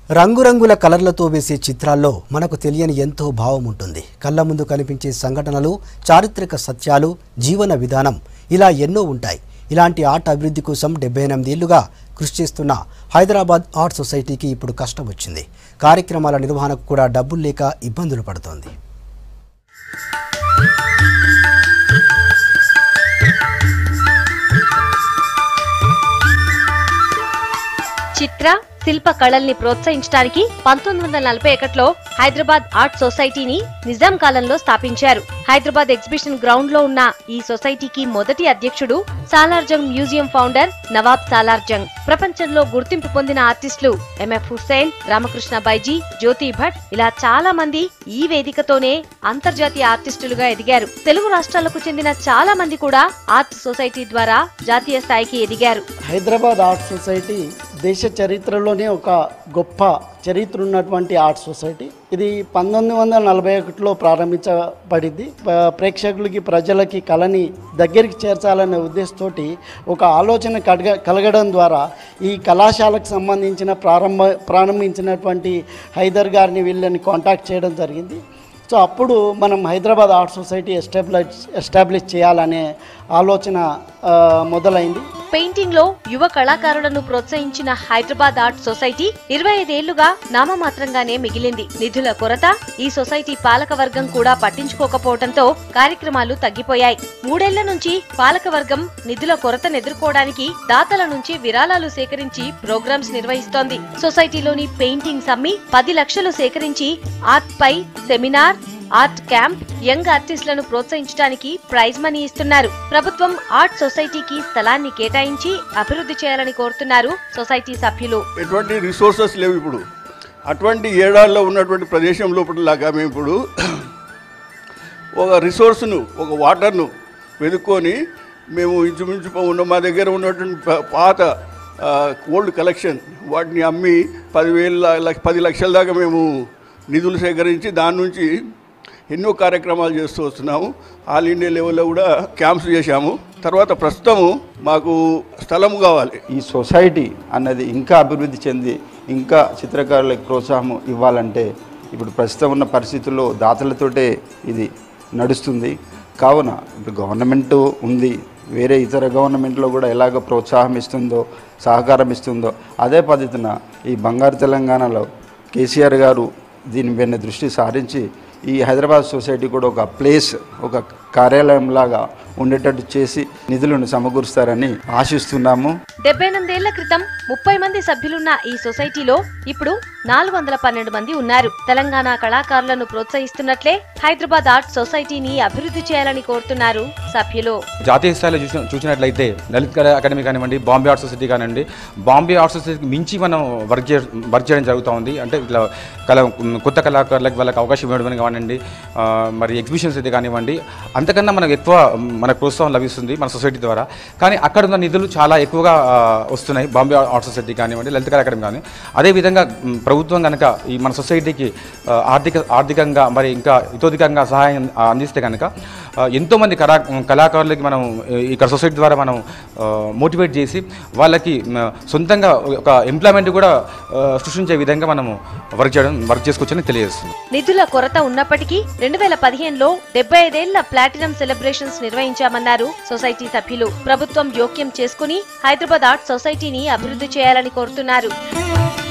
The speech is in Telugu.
రంగురంగుల కలర్లతో వేసే చిత్రాల్లో మనకు తెలియని ఎంతో భావం ఉంటుంది కళ్ళ ముందు కనిపించే సంఘటనలు చారిత్రక సత్యాలు జీవన విధానం ఇలా ఎన్నో ఉంటాయి ఇలాంటి ఆర్ట్ అభివృద్ధి కోసం డెబ్బై ఎనిమిదేళ్లుగా కృషి చేస్తున్న హైదరాబాద్ ఆర్ట్ సొసైటీకి ఇప్పుడు కష్టం వచ్చింది కార్యక్రమాల నిర్వహణకు కూడా డబ్బులు లేక ఇబ్బందులు పడుతోంది చిత్ర శిల్ప కళల్ని ప్రోత్సహించడానికి పంతొమ్మిది వందల నలభై ఒకటిలో హైదరాబాద్ ఆర్ట్ సొసైటీని నిజాం కాలంలో స్థాపించారు హైదరాబాద్ ఎగ్జిబిషన్ గ్రౌండ్ లో ఉన్న ఈ సొసైటీకి మొదటి అధ్యక్షుడు సాలార్జంగ్ మ్యూజియం ఫౌండర్ నవాబ్ సాలార్జంగ్ ప్రపంచంలో గుర్తింపు పొందిన ఆర్టిస్టులు ఎంఎఫ్ హుస్సేన్ రామకృష్ణ బైజీ జ్యోతి భట్ ఇలా చాలా మంది ఈ వేదికతోనే అంతర్జాతీయ ఆర్టిస్టులుగా ఎదిగారు తెలుగు రాష్ట్రాలకు చెందిన చాలా మంది కూడా ఆర్ట్ సొసైటీ ద్వారా జాతీయ స్థాయికి ఎదిగారు హైదరాబాద్ ఆర్ట్ సొసైటీ దేశ చరిత్రలోనే ఒక గొప్ప చరిత్ర ఉన్నటువంటి ఆర్ట్ సొసైటీ ఇది పంతొమ్మిది వందల నలభై ఒకటిలో ప్రారంభించబడింది ప- ప్రేక్షకులకి ప్రజలకి కళని దగ్గరికి చేర్చాలనే ఉద్దేశంతోటి ఒక ఆలోచన కడగ కలగడం ద్వారా ఈ కళాశాలకు సంబంధించిన ప్రారంభ ప్రారంభించినటువంటి హైదర్ గారిని వీళ్ళని కాంటాక్ట్ చేయడం జరిగింది సో అప్పుడు మనం Hyderabad art society establish establish చేయాలనే ఆలోచన ఆ, మొదలైంది పెయింటింగ్ లో యువ కళాకారులను ప్రోత్సహించిన హైదరాబాద్ ఆర్ట్ సొసైటీ ఇరవై ఐదేళ్లుగా నామమాత్రంగానే మిగిలింది నిధుల కొరత ఈ సొసైటీ పాలక వర్గం కూడా పట్టించుకోకపోవడంతో కార్యక్రమాలు తగ్గిపోయాయి మూడేళ్ల నుంచి పాలక వర్గం నిధుల కొరతను ఎదుర్కోవడానికి దాతల నుంచి విరాళాలు సేకరించి ప్రోగ్రామ్స్ నిర్వహిస్తోంది సొసైటీలోని పెయింటింగ్స్ అమ్మి పది లక్షలు సేకరించి ఆర్ట్ పై సెమినార్ ఆర్ట్ క్యాంప్ యంగ్ ఆర్టిస్టులను ప్రోత్సహించడానికి ప్రైజ్ మనీ ఇస్తున్నారు ప్రభుత్వం ఆర్ట్ సొసైటీకి స్థలాన్ని కేటాయించి అభివృద్ధి చేయాలని కోరుతున్నారు సొసైటీ సభ్యులు ఎటువంటి రిసోర్సెస్ లేవు ఇప్పుడు అటువంటి ఏడాల్లో ఉన్నటువంటి ప్రదేశం లోపలలాగా మేము ఇప్పుడు ఒక రిసోర్స్ను ఒక వాటర్ను వెనుక్కొని మేము ఇంచుమించు ఉన్న మా దగ్గర ఉన్నటువంటి ప- పాత ఓల్డ్ కలెక్షన్ వాటిని అమ్మి పదివేల లక్ష- పది లక్షల దాకా మేము నిధులు సేకరించి దాని నుంచి ఎన్నో కార్యక్రమాలు చేస్తూ వస్తున్నాము ఆల్ ఇండియా లెవెల్లో కూడా క్యాంప్స్ చేశాము తర్వాత ప్రస్తుతము మాకు స్థలము కావాలి ఈ సొసైటీ అన్నది ఇంకా అభివృద్ధి చెంది ఇంకా చిత్రకారులకు ప్రోత్సాహం ఇవ్వాలంటే ఇప్పుడు ప్రస్తుతం ఉన్న పరిస్థితుల్లో దాతలతోటే ఇది నడుస్తుంది కావున ఇప్పుడు గవర్నమెంట్ ఉంది వేరే ఇతర గవర్నమెంట్లో కూడా ఎలాగ ప్రోత్సాహం ఇస్తుందో సహకారం ఇస్తుందో అదే పద్ధతిన ఈ బంగారు తెలంగాణలో కేసీఆర్ గారు దీని మీద దృష్టి సారించి ఈ హైదరాబాద్ సొసైటీ కూడా ఒక ప్లేస్ ఒక కార్యాలయం లాగా ఉండేటట్టు చేసి నిధులను సమకూరుస్తారని ఆశిస్తున్నాము డెబ్బై ఎనిమిదేళ్ల క్రితం ముప్పై మంది సభ్యులున్న ఈ సొసైటీలో ఇప్పుడు నాలుగు వందల పన్నెండు మంది ఉన్నారు తెలంగాణ కళాకారులను ప్రోత్సహిస్తున్నట్లే హైదరాబాద్ ఆర్ట్ సొసైటీని అభివృద్ధి చేయాలని కోరుతున్నారు సభ్యులు జాతీయ స్థాయిలో చూసిన చూసినట్లయితే లలిత్ కళా అకాడమీ కానివ్వండి బాంబే ఆర్ట్ సొసైటీ కానివ్వండి బాంబే ఆర్ట్ సొసైటీకి మించి మనం వర్క్ చే వర్క్ చేయడం జరుగుతూ ఉంది అంటే ఇట్లా కళ కొత్త కళాకారులకు వాళ్ళకి అవకాశం ఇవ్వడం కానివ్వండి ఆ, మరి ఎగ్జిబిషన్స్ అయితే కానివ్వండి అంతకన్నా మనకు ఎక్కువ మనకు ప్రోత్సాహం లభిస్తుంది మన సొసైటీ ద్వారా కానీ అక్కడ ఉన్న నిధులు చాలా ఎక్కువగా ఆ, వస్తున్నాయి బాంబే ఆర్ట్ సొసైటీ కానివ్వండి లలిత కళా అకాడమీ కానీ అదేవిధంగా మ్, ప్రభుత్వం కనుక ఈ మన సొసైటీకి ఆ, ఆర్థిక ఆర్థికంగా మరి ఇంకా ఇతోధికంగా సహాయం ఆ, అందిస్తే కనుక ఆ, ఎంతోమంది కళా కళాకారులకి మనం ఆ, ఇక్కడ సొసైటీ ద్వారా మనం మోటివేట్ చేసి వాళ్ళకి మ, సొంతంగా ఒక ఎంప్లాయ్మెంట్ కూడా ఆ, సృష్టించే విధంగా మనము వర్క్ చేయడం వర్క్ చేసుకోవచ్చని తెలియజేస్తుంది నిధుల కొరత ఉన్నప్పటికీ రెండు వేల పదిహేనులో డెబ్బై ఐదేళ్ల ప్లాటినం సెలబ్రేషన్స్ నిర్వహించామన్నారు సొసైటీ సభ్యులు ప్రభుత్వం జోక్యం చేసుకుని హైదరాబాద్ ఆర్ట్ సొసైటీని అభివృద్ధి చేయాలని కోరుతున్నారు